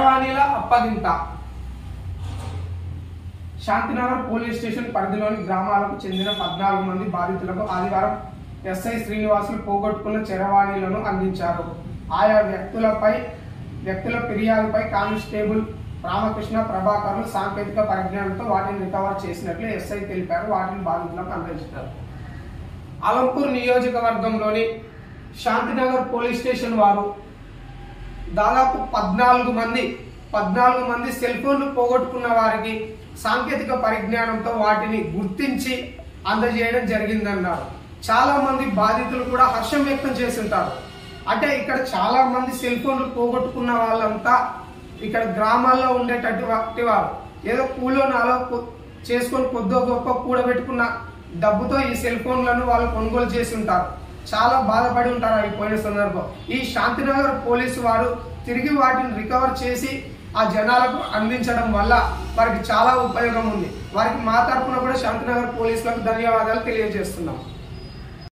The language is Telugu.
చరవాణిల అప్పగింత శాంతినగర్ పోలీస్ స్టేషన్ పరిధిలోని గ్రామాలకు చెందిన పద్నాలుగు మంది బాధితులకు ఆదివారం ఎస్ఐ శ్రీనివాసులు పోగొట్టుకున్న చరవాణీలను అందించారు ఆయా వ్యక్తులపై వ్యక్తుల ఫిర్యాదుపై కానిస్టేబుల్ రామకృష్ణ ప్రభాకర్లు సాంకేతిక పరిజ్ఞానంతో వాటిని రికవర్ చేసినట్లు ఎస్ఐ తెలిపారు వాటిని బాధితులకు అందించారు అలంపూర్ నియోజకవర్గంలోని శాంతినగర్ పోలీస్ స్టేషన్ వారు దాదాపు పద్నాలుగు మంది పద్నాలుగు మంది సెల్ ఫోన్లు పోగొట్టుకున్న వారికి సాంకేతిక పరిజ్ఞానంతో వాటిని గుర్తించి అందజేయడం జరిగిందన్నారు చాలా మంది బాధితులు కూడా హర్షం వ్యక్తం చేస్తుంటారు అంటే ఇక్కడ చాలా మంది సెల్ ఫోన్లు పోగొట్టుకున్న వాళ్ళంతా ఇక్కడ గ్రామాల్లో ఉండేటటువంటి వారు ఏదో కూలో నాలో కొ- చేసుకొని కొద్దో గొప్ప కూడబెట్టుకున్న డబ్బుతో ఈ సెల్ ఫోన్లను వాళ్ళు కొనుగోలు చేసి ఉంటారు చాలా బాధపడి ఉంటారు అవి పోయిన సందర్భం ఈ శాంతినగర్ పోలీసు వారు తిరిగి వాటిని రికవర్ చేసి ఆ జనాలకు అందించడం వల్ల వారికి చాలా ఉపయోగం ఉంది వారికి మా తరపున కూడా శాంతినగర్ పోలీసులకు ధన్యవాదాలు తెలియజేస్తున్నాం